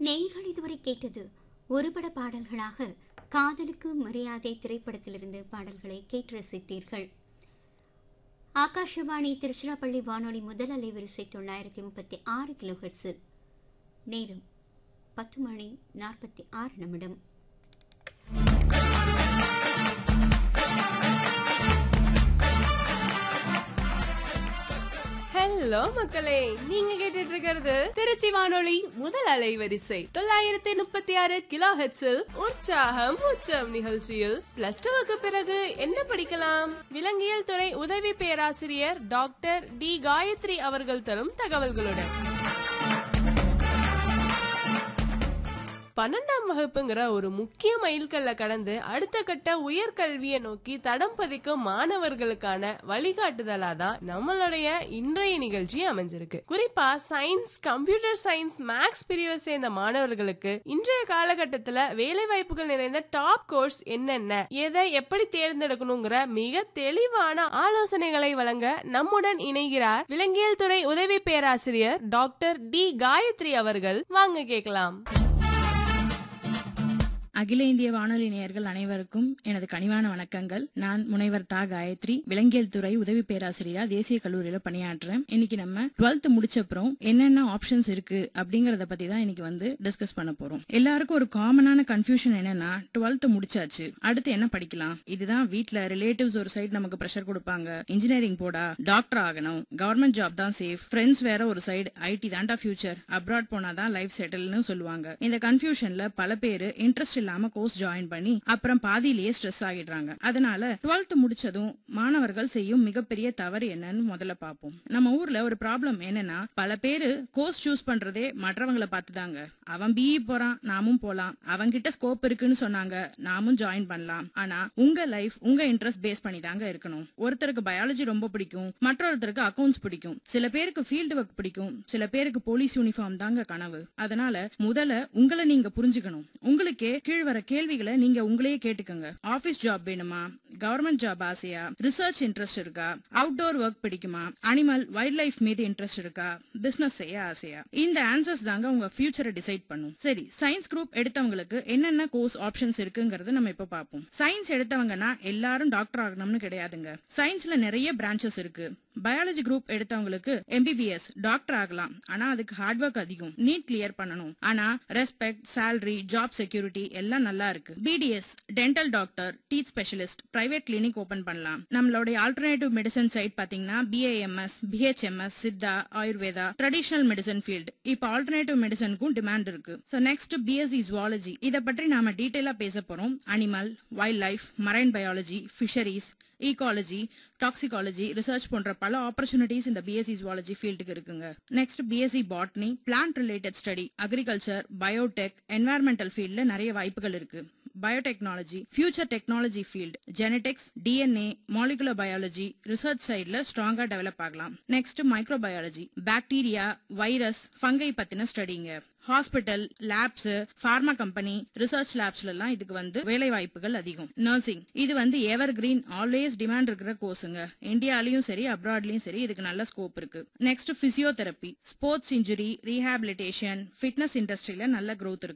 நேயர்கள் இதுவரை கேட்டது ஒருபட பாடல்களாக காதலுக்கு மரியாதை திரைப்படத்திலிருந்து பாடல்களை கேட்டு ரசித்தீர்கள் ஆகாஷவாணி திருச்சிராப்பள்ளி வானொலி முதல் அலைவரிசை தொள்ளாயிரத்தி முப்பத்தி ஆறு கிலோஹெர்ட்ஸில் நேரம் பத்து மணி நாற்பத்தி ஆறு நிமிடம் ஹலோ மக்களே நீங்க கேட்டுட்டு இருக்கிறது திருச்சி வானொலி முதல் அலைவரிசை தொள்ளாயிரத்தி முப்பத்தி ஆறு கிலோ ஹெட்ஸில் உற்சாகம் உச்சம் நிகழ்ச்சியில் பிளஸ் டூவுக்கு பிறகு என்ன படிக்கலாம் விலங்கியல் துறை உதவி பேராசிரியர் டாக்டர் டி காயத்ரி அவர்கள் தரும் தகவல்களுடன் பன்னெண்டாம் வகுப்புங்கிற ஒரு முக்கிய மைல்கல்ல கடந்து அடுத்த கட்ட உயர்கல்வியை நோக்கி தடம் பதிக்கும் மாணவர்களுக்கான வழிகாட்டுதலா தான் நம்மளுடைய இன்றைய நிகழ்ச்சி அமைஞ்சிருக்கு குறிப்பா சயின்ஸ் கம்ப்யூட்டர் சயின்ஸ் மேக்ஸ் பிரிவை சேர்ந்த மாணவர்களுக்கு இன்றைய காலகட்டத்துல வேலை வாய்ப்புகள் நிறைந்த டாப் கோர்ஸ் என்னென்ன எதை எப்படி தேர்ந்தெடுக்கணுங்கிற மிக தெளிவான ஆலோசனைகளை வழங்க நம்முடன் இணைகிறார் விலங்கியல் துறை உதவி பேராசிரியர் டாக்டர் டி காயத்ரி அவர்கள் வாங்க கேட்கலாம் அகில இந்திய வானொலி நேயர்கள் அனைவருக்கும் எனது கனிவான வணக்கங்கள் நான் முனைவர் தா காயத்ரி விலங்கியல் துறை உதவி பேராசிரியரா தேசிய கல்லூரியில பணியாற்றுறேன் இன்னைக்கு நம்ம டுவெல்த் முடிச்ச அப்புறம் என்னென்ன ஆப்ஷன்ஸ் இருக்கு அப்படிங்கறத பத்தி தான் இன்னைக்கு வந்து டிஸ்கஸ் பண்ண போறோம் எல்லாருக்கும் ஒரு காமனான கன்ஃபியூஷன் என்னன்னா டுவெல்த் முடிச்சாச்சு அடுத்து என்ன படிக்கலாம் இதுதான் வீட்ல ரிலேட்டிவ்ஸ் ஒரு சைடு நமக்கு ப்ரெஷர் கொடுப்பாங்க இன்ஜினியரிங் போடா டாக்டர் ஆகணும் கவர்மெண்ட் ஜாப் தான் சேஃப் ஃப்ரெண்ட்ஸ் வேற ஒரு சைடு ஐடி தாண்டா ஃபியூச்சர் அப்ராட் போனாதான் லைஃப் செட்டில்னு சொல்லுவாங்க இந்த கன்ஃபியூஷன்ல பல பேர் இன்ட்ரெஸ்ட் இல்லாம கோர்ஸ் ஜாயின் பண்ணி அப்புறம் பாதியிலேயே ஸ்ட்ரெஸ் ஆகிடுறாங்க அதனால டுவெல்த் முடிச்சதும் மாணவர்கள் செய்யும் மிகப்பெரிய தவறு என்னன்னு முதல்ல பார்ப்போம் நம்ம ஊர்ல ஒரு ப்ராப்ளம் என்னன்னா பல பேரு கோர்ஸ் சூஸ் பண்றதே மற்றவங்கள பார்த்துதாங்க அவன் பிஇ போறான் நாமும் போலாம் அவன்கிட்ட ஸ்கோப் இருக்குன்னு சொன்னாங்க நாமும் ஜாயின் பண்ணலாம் ஆனா உங்க லைஃப் உங்க இன்ட்ரெஸ்ட் பேஸ் பண்ணி தாங்க இருக்கணும் ஒருத்தருக்கு பயாலஜி ரொம்ப பிடிக்கும் மற்றொருத்தருக்கு அக்கவுண்ட்ஸ் பிடிக்கும் சில பேருக்கு ஃபீல்டு ஒர்க் பிடிக்கும் சில பேருக்கு போலீஸ் யூனிஃபார்ம் தாங்க கனவு அதனால முதல்ல உங்களை நீங்க புரிஞ்சுக்கணும் உங்களுக்கே கீழ் வர கேள்விகளை நீங்க உங்களையே கேட்டுக்கோங்க ஆபீஸ் ஜாப் வேணுமா கவர்மெண்ட் ஜாப் ஆசையா ரிசர்ச் இன்ட்ரெஸ்ட் இருக்கா அவுட்டோர் ஒர்க் பிடிக்குமா அனிமல் வைல்ட் லைஃப் மீது இன்ட்ரெஸ்ட் இருக்கா பிசினஸ் செய்ய ஆசையா இந்த ஆன்சர்ஸ் தாங்க உங்க ஃபியூச்சரை டிசைட் பண்ணும் சரி சயின்ஸ் குரூப் எடுத்தவங்களுக்கு என்னென்ன கோர்ஸ் ஆப்ஷன்ஸ் இருக்குங்கறத நம்ம இப்ப பார்ப்போம் சயின்ஸ் எடுத்தவங்கன்னா எல்லாரும் டாக்டர் ஆகணும்னு கிடையாதுங்க சயின்ஸ்ல நிறைய பிரான்ச்சஸ் இருக்கு பயாலஜி குரூப் எடுத்தவங்களுக்கு எம்பிபிஎஸ் டாக்டர் ஆகலாம் ஆனா அதுக்கு ஹார்ட் ஒர்க் அதிகம் நீட் கிளியர் பண்ணணும் ஆனா ரெஸ்பெக்ட் சேலரி ஜாப் செக்யூரிட்டி எல்லாம் நல்லா இருக்கு BDS dental doctor teeth specialist private clinic open பண்ணலாம் நம்மளுடைய ஆல்டர்னேட்டிவ் மெடிசன் சைட் பாத்தீங்கன்னா BAMS BHMS Siddha Ayurveda traditional medicine field இப்ப ஆல்டர்னேட்டிவ் மெடிசனுக்கும் டிமாண்ட் இருக்கு சோ நெக்ஸ்ட் பிஎஸ்சி ஜுவாலஜி இத பற்றி நாம டீடைலா பேச போறோம் animal wild life marine biology fisheries ecology toxicology research போன்ற பல ஆப்பர்ச்சுனிட்டிஸ் இந்த பிஎஸ்சி ஜுவாலஜி ஃபீல்டுக்கு இருக்குங்க next BSc botany plant related study agriculture biotech environmental ஃபீல்ட்ல நிறைய வாய்ப்புகள் இருக்கு biotechnology future technology field genetics DNA molecular biology research சைட்ல ஸ்ட்ராங்கா டெவலப் ஆகலாம் next microbiology bacteria virus fungi பத்தின ஸ்டடிங்க hospital labs pharma company research லேப்ஸ்ல எல்லாம் இதுக்கு வந்து வேலை வாய்ப்புகள் அதிகம் நர்சிங் இது வந்து எவர் கிரீன் ஆல்வேஸ் டிமாண்ட் இருக்கிற கோர்ஸுங்க இந்தியாலயும் சரி அப்ராட்லயும் சரி இதுக்கு நல்ல ஸ்கோப் இருக்கு next physiotherapy sports injury rehabilitation fitness இண்டஸ்ட்ரியில நல்ல growth இருக்கு